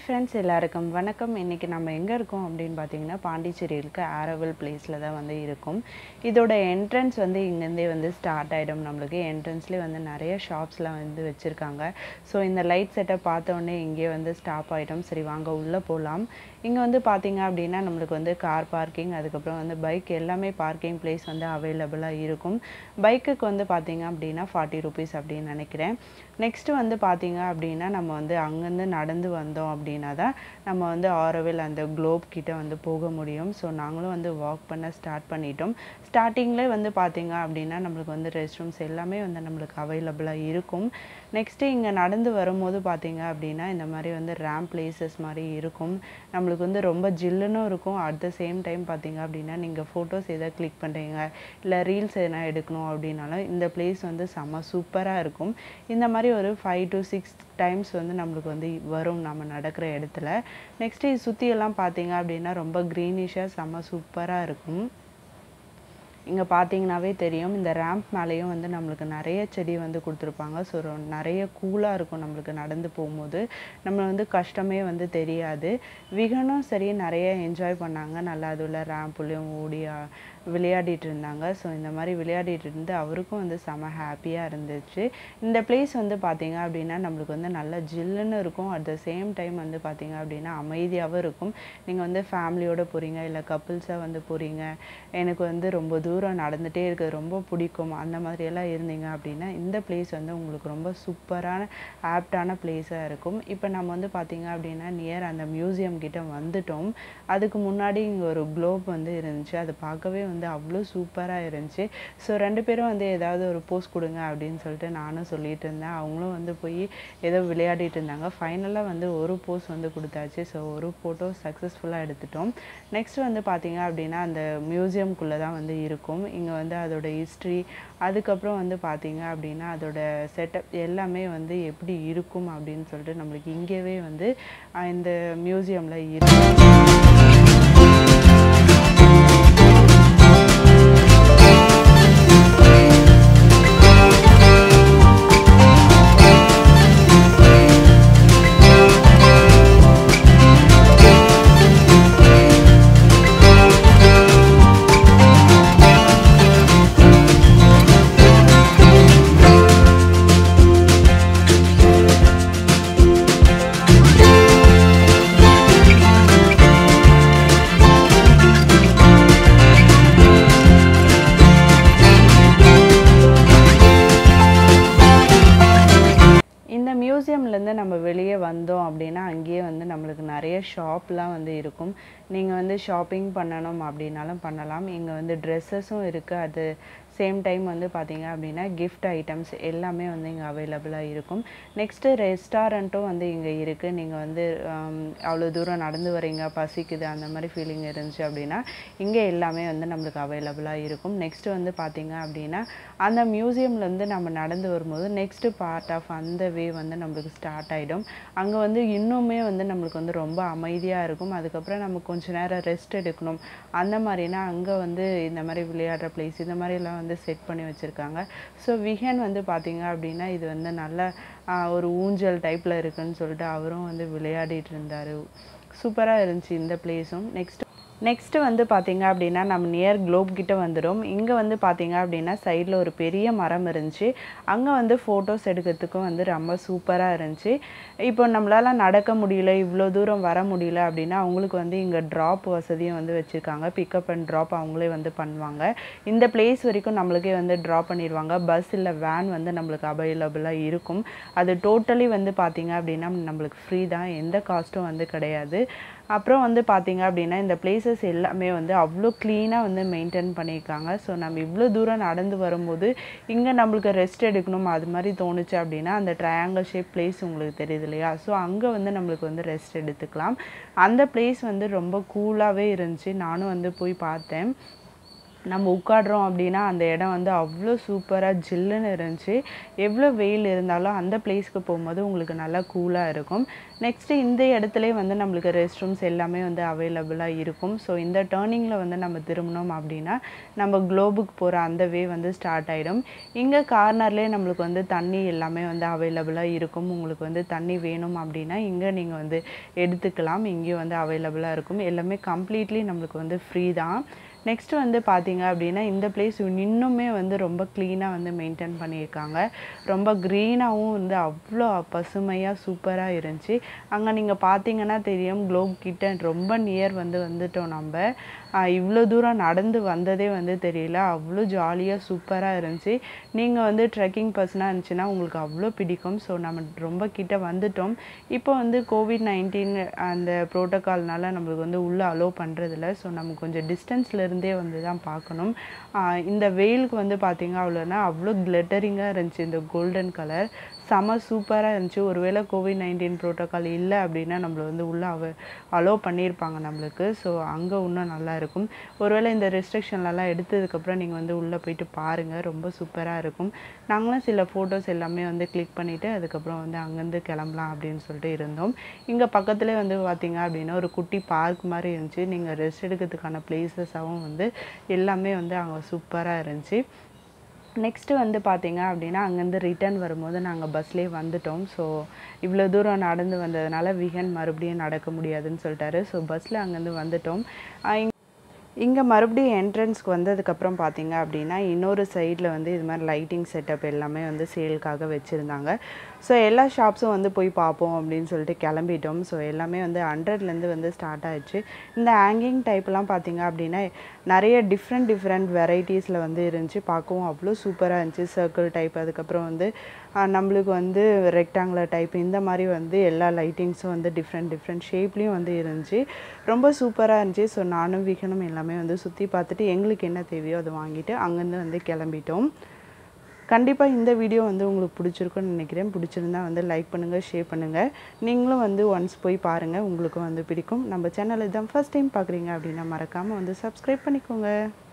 friends எல்லாருக்கும் வணக்கம் இன்றைக்கி நம்ம எங்கே இருக்கோம் அப்படின்னு பார்த்தீங்கன்னா பாண்டிச்சேரி இருக்க ஆரவல் பிளேஸில் தான் வந்து இருக்கும் இதோட என்ட்ரன்ஸ் வந்து இங்கேருந்தே வந்து ஸ்டார்ட் ஆகிடும் நம்மளுக்கு என்ட்ரன்ஸ்லேயே வந்து நிறைய ஷாப்ஸ்லாம் வந்து வச்சுருக்காங்க ஸோ இந்த லைட் செட்டப் பார்த்த உடனே இங்கே வந்து ஸ்டாப் ஆகிட்டோம் சரி வாங்க உள்ளே போகலாம் இங்கே வந்து பார்த்தீங்க அப்படின்னா நம்மளுக்கு வந்து கார் பார்க்கிங் அதுக்கப்புறம் வந்து பைக் எல்லாமே பார்க்கிங் பிளேஸ் வந்து அவைலபிளாக இருக்கும் பைக்குக்கு வந்து பார்த்தீங்க அப்படின்னா ஃபார்ட்டி ருபீஸ் அப்படின்னு நினைக்கிறேன் நெக்ஸ்ட்டு வந்து பார்த்தீங்க அப்படின்னா நம்ம வந்து அங்கேருந்து நடந்து வந்தோம் அப்படின்னா தான் நம்ம வந்து ஆரோவில் அந்த குளோப் கிட்ட வந்து போக முடியும் ஸோ நாங்களும் வந்து வாக் பண்ண ஸ்டார்ட் பண்ணிட்டோம் ஸ்டார்டிங்கில் வந்து பார்த்தீங்க அப்படின்னா நம்மளுக்கு வந்து ரெஸ்ட் ரூம்ஸ் எல்லாமே வந்து நம்மளுக்கு அவைலபிளாக இருக்கும் நெக்ஸ்ட்டு இங்கே நடந்து வரும்போது பார்த்தீங்க அப்படின்னா இந்த மாதிரி வந்து ரேம் பிளேசஸ் மாதிரி இருக்கும் நம்மளுக்கு வந்து ரொம்ப ஜில்லுன்னு இருக்கும் அட் த சேம் டைம் பார்த்தீங்க அப்படின்னா நீங்கள் ஃபோட்டோஸ் எதாவது கிளிக் பண்ணுறீங்க இல்லை ரீல்ஸ் எதனா எடுக்கணும் அப்படின்னாலும் இந்த பிளேஸ் வந்து செம்ம சூப்பராக இருக்கும் இந்த மாதிரி ஒரு ஃபைவ் டு சிக்ஸ் டைம்ஸ் வந்து நம்மளுக்கு வந்து வரும் நம்ம நடக்கிற இடத்துல நெக்ஸ்ட்டு இது சுற்றியெல்லாம் பார்த்தீங்க அப்படின்னா ரொம்ப க்ரீனிஷாக செம்ம சூப்பராக இருக்கும் இங்கே பார்த்தீங்கன்னாவே தெரியும் இந்த ரேம்ப் மேலேயும் வந்து நம்மளுக்கு நிறைய செடி வந்து கொடுத்துருப்பாங்க ஸோ நிறைய கூலாக இருக்கும் நம்மளுக்கு நடந்து போகும்போது நம்ம வந்து கஷ்டமே வந்து தெரியாது விகனும் சரி நிறைய என்ஜாய் பண்ணாங்க நல்லா அதுல ரேம்ப்லேயும் ஓடி ஆ- விளையாடிட்டு இருந்தாங்க ஸோ இந்த மாதிரி விளையாடிட்டு இருந்து அவருக்கும் வந்து செம ஹாப்பியாக இருந்துச்சு இந்த பிளேஸ் வந்து பார்த்தீங்க அப்படின்னா நம்மளுக்கு வந்து நல்லா ஜில்லுன்னு இருக்கும் அட் த சேம் டைம் வந்து பார்த்தீங்க அப்படின்னா அமைதியாகவும் இருக்கும் நீங்கள் வந்து ஃபேமிலியோட போகிறீங்க இல்லை கப்புள்ஸாக வந்து போகிறீங்க எனக்கு வந்து ரொம்ப தூரம் நடந்துகிட்டே இருக்குது ரொம்ப பிடிக்கும் அந்த மாதிரியெல்லாம் இருந்தீங்க அப்படின்னா இந்த பிளேஸ் வந்து உங்களுக்கு ரொம்ப சூப்பரான ஆப்டான பிளேஸாக இருக்கும் இப்போ நம்ம வந்து பார்த்தீங்க அப்படின்னா நியர் அந்த மியூசியம் கிட்ட வந்துட்டோம் அதுக்கு முன்னாடி இங்கே ஒரு குளோப் வந்து இருந்துச்சு அதை பார்க்கவே வந்து அவ்வளோ சூப்பராக இருந்துச்சு ஸோ ரெண்டு பேரும் வந்து ஏதாவது ஒரு போஸ் கொடுங்க அப்படின்னு சொல்லிட்டு நானும் சொல்லிட்டு இருந்தேன் அவங்களும் வந்து போய் ஏதோ விளையாடிட்டு இருந்தாங்க ஃபைனலாக வந்து ஒரு போஸ் வந்து கொடுத்தாச்சு ஸோ ஒரு ஃபோட்டோ சக்ஸஸ்ஃபுல்லாக எடுத்துட்டோம் நெக்ஸ்ட் வந்து பார்த்தீங்க அப்படின்னா அந்த மியூசியம்குள்ளே தான் வந்து இருக்கும் இங்கே வந்து அதோட ஹிஸ்ட்ரி அதுக்கப்புறம் வந்து பார்த்தீங்க அப்படின்னா அதோட செட்டப் எல்லாமே வந்து எப்படி இருக்கும் அப்படின்னு சொல்லிட்டு நம்மளுக்கு இங்கேவே வந்து அஹ், இந்த மியூசியமில் இருக்கும் இந்த மியூசியம்லேருந்து நம்ம வெளியே வந்தோம் அப்படின்னா அங்கேயே வந்து நம்மளுக்கு நிறைய ஷாப்லாம் வந்து இருக்கும் நீங்கள் வந்து ஷாப்பிங் பண்ணணும் அப்படின்னாலும் பண்ணலாம் இங்கே வந்து ட்ரெஸ்ஸஸும் இருக்குது அது சேம் டைம் வந்து பார்த்தீங்க அப்படின்னா கிஃப்ட் ஐட்டம்ஸ் எல்லாமே வந்து இங்கே அவைலபிளாக இருக்கும் நெக்ஸ்ட்டு ரெஸ்டாரண்ட்டும் வந்து இங்கே இருக்குது நீங்கள் வந்து ஆம், அவ்வளோ தூரம் நடந்து வரீங்க பசிக்குது அந்த மாதிரி ஃபீலிங் இருந்துச்சு அப்படின்னா இங்கே எல்லாமே வந்து நம்மளுக்கு அவைலபிளாக இருக்கும் நெக்ஸ்ட் வந்து பார்த்தீங்க அப்படின்னா அந்த மியூசியம்லேருந்து நம்ம நடந்து வரும்போது நெக்ஸ்ட் பார்ட் ஆஃப் அந்த வே வந்து நம்மளுக்கு ஸ்டார்ட் ஆகிடும் அங்கே வந்து இன்னுமே வந்து நம்மளுக்கு வந்து ரொம்ப அமைதியாக இருக்கும் அதுக்கப்புறம் நம்ம கொஞ்ச நேரம் ரெஸ்ட் எடுக்கணும் அந்த மாதிரினா அங்கே வந்து இந்த மாதிரி விளையாடுற பிளேஸ் இந்த மாதிரிலாம் வந்து செட் பண்ணி வச்சுருக்காங்க ஸோ விஹன் வந்து பார்த்தீங்க அப்படின்னா இது வந்து நல்ல ஆஹ், ஒரு ஊஞ்சல் டைப்பில் இருக்குன்னு சொல்லிட்டு அவரும் வந்து விளையாடிட்டு இருந்தார் சூப்பராக இருந்துச்சு இந்த பிளேஸும் நெக்ஸ்ட் நெக்ஸ்ட்டு வந்து பார்த்தீங்க அப்படின்னா நம்ம நியர் குளோப் கிட்ட வந்துடும் இங்கே வந்து பார்த்தீங்க அப்படின்னா சைடில் ஒரு பெரிய மரம் இருந்துச்சு அங்கே வந்து ஃபோட்டோஸ் எடுக்கிறதுக்கும் வந்து ரொம்ப சூப்பராக இருந்துச்சு இப்போ நம்மளால நடக்க முடியல இவ்வளோ தூரம் வர முடியல அப்படின்னா அவங்களுக்கு வந்து இங்கே ட்ராப் வசதியும் வந்து வச்சுருக்காங்க பிக்கப் அண்ட் ட்ராப் அவங்களே வந்து பண்ணுவாங்க இந்த பிளேஸ் வரைக்கும் நம்மளுக்கே வந்து ட்ராப் பண்ணிடுவாங்க பஸ் இல்லை வேன் வந்து நம்மளுக்கு அவைலபிளாக இருக்கும் அது டோட்டலி வந்து பார்த்தீங்க அப்படின்னா நம்மளுக்கு ஃப்ரீ தான் எந்த காஸ்ட்டும் வந்து கிடையாது அப்புறம் வந்து பார்த்தீங்க அப்படின்னா இந்த பிளேசஸ் எல்லாமே வந்து அவ்வளோ க்ளீனாக வந்து மெயின்டைன் பண்ணியிருக்காங்க ஸோ நம்ம இவ்வளோ தூரம் நடந்து வரும்போது இங்கே நம்மளுக்கு ரெஸ்ட் எடுக்கணும் அது மாதிரி தோணுச்சு அப்படின்னா அந்த ட்ரையாங்கிள் ஷேப் பிளேஸ் உங்களுக்கு தெரியுது இல்லையா ஸோ அங்கே வந்து நம்மளுக்கு வந்து ரெஸ்ட் எடுத்துக்கலாம் அந்த பிளேஸ் வந்து ரொம்ப கூலாகவே இருந்துச்சு நானும் வந்து போய் பார்த்தேன் நம்ம உட்காடுறோம் அப்படின்னா அந்த இடம் வந்து அவ்வளோ சூப்பராக ஜில்லுன்னு இருந்துச்சு எவ்வளோ வெயில் இருந்தாலும் அந்த பிளேஸ்க்கு போகும்போது உங்களுக்கு நல்லா கூலாக இருக்கும் நெக்ஸ்ட்டு இந்த இடத்துலே வந்து நம்மளுக்கு ரெஸ்ட் ரூம்ஸ் எல்லாமே வந்து அவைலபிளாக இருக்கும் ஸோ இந்த டேர்னிங்கில் வந்து நம்ம திரும்பினோம் அப்படின்னா நம்ம குளோபுக்கு போகிற அந்த வே வந்து ஸ்டார்ட் ஆகிடும் இங்கே கார்னர்லேயே நம்மளுக்கு வந்து தண்ணி எல்லாமே வந்து அவைலபிளாக இருக்கும் உங்களுக்கு வந்து தண்ணி வேணும் அப்படின்னா இங்கே நீங்கள் வந்து எடுத்துக்கலாம் இங்கேயும் வந்து அவைலபிளாக இருக்கும் எல்லாமே கம்ப்ளீட்லி நம்மளுக்கு வந்து ஃப்ரீ தான் நெக்ஸ்ட் வந்து பார்த்தீங்க அப்படின்னா இந்த பிளேஸ் இன்னுமே வந்து ரொம்ப க்ளீனாக வந்து மெயின்டைன் பண்ணியிருக்காங்க ரொம்ப க்ரீனாகவும் வந்து அவ்வளோ பசுமையாக சூப்பராக இருந்துச்சு அங்கே நீங்கள் பார்த்தீங்கன்னா தெரியும் குளோப் கிட்ட ரொம்ப நியர் வந்து வந்துட்டோம் நம்ம இவ்வளோ தூரம் நடந்து வந்ததே வந்து தெரியல அவ்வளோ ஜாலியாக சூப்பராக இருந்துச்சு நீங்கள் வந்து ட்ரெக்கிங் பர்சனாக இருந்துச்சுன்னா உங்களுக்கு அவ்வளோ பிடிக்கும் ஸோ நம்ம ரொம்ப கிட்ட வந்துட்டோம் இப்போ வந்து கோவிட் நைன்டீன் அந்த ப்ரோட்டோக்கால்னால நம்மளுக்கு வந்து உள்ளே அலோவ் பண்ணுறதில்ல ஸோ நம்ம கொஞ்சம் டிஸ்டன்ஸில் இருந்தே வந்து தான் பார்க்கணும் இந்த வெயிலுக்கு வந்து பார்த்தீங்க அவ்வளோனா அவ்வளோ கிளட்டரிங்காக இருந்துச்சு இந்த கோல்டன் கலர் செம சூப்பராக இருந்துச்சு ஒருவேளை கோவிட் நைன்டீன் ப்ரோட்டோக்கால் இல்லை அப்படின்னா நம்மளை வந்து உள்ளே அவ அலோவ் பண்ணியிருப்பாங்க நம்மளுக்கு ஸோ அங்கே இன்னும் நல்லா இருக்கும் ஒருவேளை இந்த ரெஸ்ட்ரிக்ஷன்லலாம் எடுத்ததுக்கப்புறம் நீங்கள் வந்து உள்ளே போயிட்டு பாருங்கள் ரொம்ப சூப்பராக இருக்கும் நாங்களும் சில ஃபோட்டோஸ் எல்லாமே வந்து கிளிக் பண்ணிவிட்டு அதுக்கப்புறம் வந்து அங்கேருந்து கிளம்பலாம் அப்படின்னு சொல்லிட்டு இருந்தோம் இங்கே பக்கத்துலேயே வந்து பார்த்தீங்க அப்படின்னா ஒரு குட்டி பார்க் மாதிரி இருந்துச்சு நீங்கள் ரெஸ்ட் எடுக்கிறதுக்கான பிளேசஸாகவும் வந்து எல்லாமே வந்து அங்கே சூப்பராக இருந்துச்சு நெக்ஸ்ட்டு வந்து பார்த்தீங்க அப்படின்னா அங்கேருந்து ரிட்டர்ன் வரும்போது நாங்கள் பஸ்லேயே வந்துட்டோம் ஸோ இவ்வளோ தூரம் நடந்து வந்ததுனால விகன் மறுபடியும் நடக்க முடியாதுன்னு சொல்லிட்டாரு ஸோ பஸ்ஸில் அங்கேருந்து வந்துட்டோம் இங்கே மறுபடியும் என்ட்ரன்ஸ்க்கு வந்ததுக்கப்புறம் பார்த்தீங்க அப்படின்னா இன்னொரு சைடில் வந்து இது மாதிரி லைட்டிங் செட்டப் எல்லாமே வந்து சேலுக்காக வச்சுருந்தாங்க ஸோ எல்லா ஷாப்ஸும் வந்து போய் பார்ப்போம் அப்படின்னு சொல்லிட்டு கிளம்பிட்டோம் ஸோ எல்லாமே வந்து ஹண்ட்ரட்லேருந்து வந்து ஸ்டார்ட் ஆயிடுச்சு இந்த ஹேங்கிங் டைப்லாம் பார்த்தீங்க அப்படின்னா நிறைய டிஃப்ரெண்ட் டிஃப்ரெண்ட் வெரைட்டிஸில் வந்து இருந்துச்சு பார்க்கவும் அவ்வளோ சூப்பராக இருந்துச்சு சர்க்கிள் டைப் அதுக்கப்புறம் வந்து நம்மளுக்கு வந்து ரெக்டாங்குலர் டைப் இந்த மாதிரி வந்து எல்லா லைட்டிங்ஸும் வந்து டிஃப்ரெண்ட் டிஃப்ரெண்ட் ஷேப்லேயும் வந்து இருந்துச்சு ரொம்ப சூப்பராக இருந்துச்சு ஸோ நானும் விகனும் எல்லாமே வந்து சுற்றி பார்த்துட்டு எங்களுக்கு என்ன தேவையோ அதை வாங்கிட்டு அங்கேருந்து வந்து கிளம்பிட்டோம் கண்டிப்பாக இந்த வீடியோ வந்து உங்களுக்கு பிடிச்சிருக்குன்னு நினைக்கிறேன் பிடிச்சிருந்தா வந்து லைக் பண்ணுங்கள் ஷேர் பண்ணுங்கள் நீங்களும் வந்து ஒன்ஸ் போய் பாருங்கள் உங்களுக்கும் வந்து பிடிக்கும் நம்ம சேனல் இதான் ஃபஸ்ட் டைம் பார்க்குறீங்க அப்படின்னா மறக்காமல் வந்து சப்ஸ்கிரைப் பண்ணிக்கோங்க